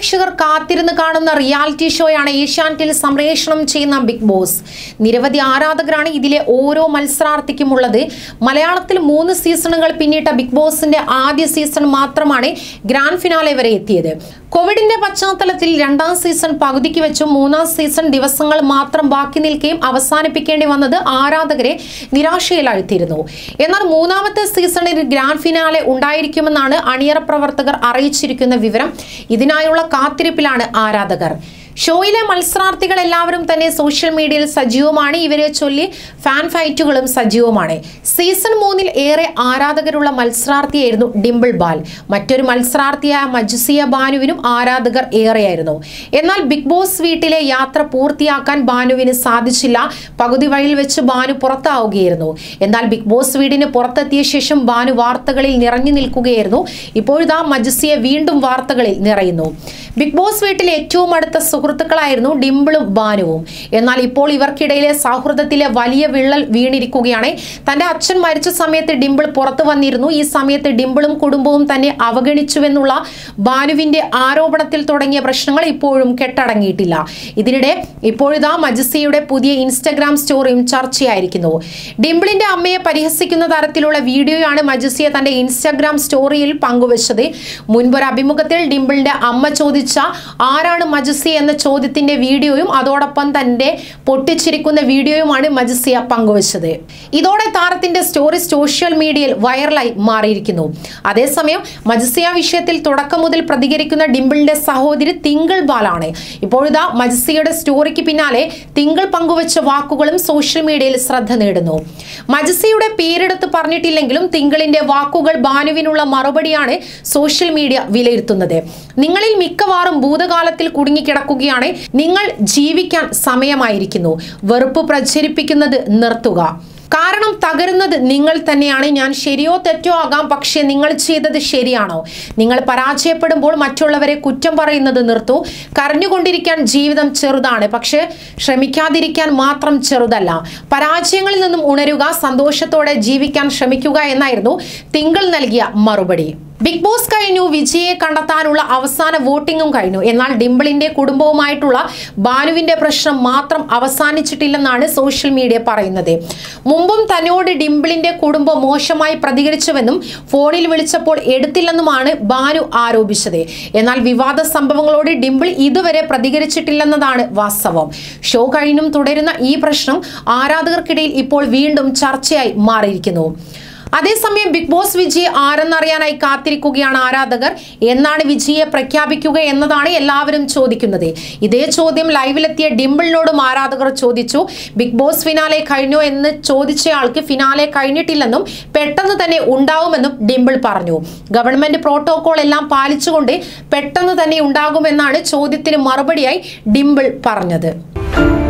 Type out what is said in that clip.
പ്രേക്ഷകർ കാത്തിരുന്ന് കാണുന്ന റിയാലിറ്റി ഷോയാണ് ഏഷ്യാനെറ്റിൽ സംപ്രേഷണം ചെയ്യുന്ന ബിഗ് ബോസ് നിരവധി ആരാധകരാണ് ഇതിലെ ഓരോ മത്സരാർത്ഥിക്കും ഉള്ളത് മലയാളത്തിൽ മൂന്ന് സീസണുകൾ പിന്നിട്ട ബിഗ് ബോസിന്റെ ആദ്യ സീസൺ മാത്രമാണ് ഗ്രാൻഡ് ഫിനാലെ വരെ എത്തിയത് കോവിഡിന്റെ പശ്ചാത്തലത്തിൽ രണ്ടാം സീസൺ പകുതിക്ക് വെച്ചും മൂന്നാം സീസൺ ദിവസങ്ങൾ മാത്രം ബാക്കി നിൽക്കുകയും അവസാനിപ്പിക്കേണ്ടി വന്നത് ആരാധകരെ നിരാശയിലാഴ്ത്തിയിരുന്നു എന്നാൽ മൂന്നാമത്തെ സീസണിൽ ഗ്രാൻഡ് ഫിനാലെ ഉണ്ടായിരിക്കുമെന്നാണ് അണിയറ പ്രവർത്തകർ അറിയിച്ചിരിക്കുന്ന വിവരം ഇതിനായുള്ള കാത്തിരിപ്പിലാണ് ആരാധകർ ഷോയിലെ മത്സരാർത്ഥികൾ എല്ലാവരും തന്നെ സോഷ്യൽ മീഡിയയിൽ സജീവമാണ് ഇവരെ ചൊല്ലി ഫാൻ ഫൈറ്റുകളും സജീവമാണ് സീസൺ മൂന്നിൽ ഏറെ ആരാധകരുള്ള മത്സരാർത്ഥിയായിരുന്നു ഡിംപിൾ ബാൽ മറ്റൊരു മത്സരാർത്ഥിയായ മജുസിയ ബാനുവിനും ആരാധകർ ഏറെയായിരുന്നു എന്നാൽ ബിഗ് ബോസ് വീട്ടിലെ യാത്ര പൂർത്തിയാക്കാൻ ബാനുവിന് സാധിച്ചില്ല പകുതി വഴിയിൽ വെച്ച് ബാനു പുറത്താവുകയായിരുന്നു എന്നാൽ ബിഗ് ബോസ് വീടിന് പുറത്തെത്തിയ ശേഷം ബാനു വാർത്തകളിൽ നിറഞ്ഞു നിൽക്കുകയായിരുന്നു ഇപ്പോഴിതാ മജുസിയ വീണ്ടും വാർത്തകളിൽ നിറയുന്നു ബിഗ് ബോസ് വീട്ടിലെ ഏറ്റവും അടുത്ത സുഹൃത്തുക്കളായിരുന്നു ഡിംപിളും ബാനുവും എന്നാൽ ഇപ്പോൾ ഇവർക്കിടയിലെ സൗഹൃദത്തിലെ വലിയ വിള്ളൽ വീണിരിക്കുകയാണ് തന്റെ അച്ഛൻ മരിച്ച സമയത്ത് ഡിംപിൾ പുറത്തു വന്നിരുന്നു ഈ സമയത്ത് ഡിംപിളും കുടുംബവും തന്നെ അവഗണിച്ചുവെന്നുള്ള ബാനുവിന്റെ ആരോപണത്തിൽ തുടങ്ങിയ പ്രശ്നങ്ങൾ ഇപ്പോഴും കെട്ടടങ്ങിയിട്ടില്ല ഇതിനിടെ ഇപ്പോഴിതാ മജസിയുടെ പുതിയ ഇൻസ്റ്റഗ്രാം സ്റ്റോറിയും ചർച്ചയായിരിക്കുന്നു ഡിംപിളിന്റെ അമ്മയെ പരിഹസിക്കുന്ന തരത്തിലുള്ള വീഡിയോയാണ് മജസിയ തന്റെ ഇൻസ്റ്റഗ്രാം സ്റ്റോറിയിൽ പങ്കുവച്ചത് മുൻപൊരു അഭിമുഖത്തിൽ ഡിംപിളിന്റെ അമ്മ ചോദിച്ച ആരാണ് മജസി എന്ന ചോദ്യത്തിന്റെ വീഡിയോയും അതോടൊപ്പം തന്റെ പൊട്ടിച്ചിരിക്കുന്ന വീഡിയോയുമാണ് മജസിയ പങ്കുവച്ചത് ഇതോടെ താരത്തിന്റെ സ്റ്റോറി സോഷ്യൽ മീഡിയയിൽ വൈറലായി മാറിയിരിക്കുന്നു അതേസമയം മജസിയ വിഷയത്തിൽ തുടക്കം മുതൽ പ്രതികരിക്കുന്ന ഡിംപിളിന്റെ സഹോദരി തിങ്കൾ ബാലാണ് ഇപ്പോഴിതാ മജസിയുടെ സ്റ്റോറിക്ക് പിന്നാലെ തിങ്കൾ പങ്കുവച്ച വാക്കുകളും സോഷ്യൽ മീഡിയയിൽ ശ്രദ്ധ നേടുന്നു മജസിയുടെ പേരെടുത്ത് പറഞ്ഞിട്ടില്ലെങ്കിലും തിങ്കളിന്റെ വാക്കുകൾ ബാനുവിനുള്ള മറുപടിയാണ് സോഷ്യൽ മീഡിയ വിലയിരുത്തുന്നത് നിങ്ങളിൽ മിക്കവാറും ഭൂതകാലത്തിൽ കുടുങ്ങിക്കിടക്കുകയാണ് നിങ്ങൾ ജീവിക്കാൻ സമയമായിരിക്കുന്നു വെറുപ്പ് പ്രചരിപ്പിക്കുന്നത് നിർത്തുക കാരണം തകരുന്നത് നിങ്ങൾ തന്നെയാണ് ഞാൻ ശരിയോ തെറ്റോ ആകാം പക്ഷേ നിങ്ങൾ ചെയ്തത് ശരിയാണോ നിങ്ങൾ പരാജയപ്പെടുമ്പോൾ മറ്റുള്ളവരെ കുറ്റം പറയുന്നത് നിർത്തൂ കരഞ്ഞുകൊണ്ടിരിക്കാൻ ജീവിതം ചെറുതാണ് പക്ഷെ ശ്രമിക്കാതിരിക്കാൻ മാത്രം ചെറുതല്ല പരാജയങ്ങളിൽ നിന്നും ഉണരുക സന്തോഷത്തോടെ ജീവിക്കാൻ ശ്രമിക്കുക എന്നായിരുന്നു തിങ്കൾ നൽകിയ മറുപടി ബിഗ് ബോസ് കഴിഞ്ഞു വിജയെ കണ്ടെത്താനുള്ള അവസാന വോട്ടിംഗും കഴിഞ്ഞു എന്നാൽ ഡിംപിളിന്റെ കുടുംബവുമായിട്ടുള്ള ബാനുവിന്റെ പ്രശ്നം മാത്രം അവസാനിച്ചിട്ടില്ലെന്നാണ് സോഷ്യൽ മീഡിയ പറയുന്നത് മുമ്പും തന്നോട് ഡിംപിളിന്റെ കുടുംബം മോശമായി പ്രതികരിച്ചുവെന്നും ഫോണിൽ വിളിച്ചപ്പോൾ എടുത്തില്ലെന്നുമാണ് ബാനു ആരോപിച്ചത് എന്നാൽ വിവാദ സംഭവങ്ങളോട് ഡിംപിൾ ഇതുവരെ പ്രതികരിച്ചിട്ടില്ലെന്നതാണ് വാസ്തവം ഷോ കഴിഞ്ഞും തുടരുന്ന ഈ പ്രശ്നം ആരാധകർക്കിടയിൽ ഇപ്പോൾ വീണ്ടും ചർച്ചയായി മാറിയിരിക്കുന്നു അതേസമയം ബിഗ് ബോസ് വിജയ് ആരെന്നറിയാനായി കാത്തിരിക്കുകയാണ് ആരാധകർ എന്നാണ് വിജയെ പ്രഖ്യാപിക്കുക എന്നതാണ് എല്ലാവരും ചോദിക്കുന്നത് ഇതേ ചോദ്യം ലൈവിലെത്തിയ ഡിംപിളിനോടും ആരാധകർ ചോദിച്ചു ബിഗ് ബോസ് ഫിനാലെ കഴിഞ്ഞോ എന്ന് ചോദിച്ചയാൾക്ക് ഫിനാലെ കഴിഞ്ഞിട്ടില്ലെന്നും പെട്ടെന്ന് തന്നെ ഉണ്ടാവുമെന്നും ഡിംപിൾ പറഞ്ഞു ഗവൺമെന്റ് പ്രോട്ടോകോൾ എല്ലാം പാലിച്ചുകൊണ്ട് പെട്ടെന്ന് തന്നെ ഉണ്ടാകുമെന്നാണ് ചോദ്യത്തിന് മറുപടിയായി ഡിംപിൾ പറഞ്ഞത്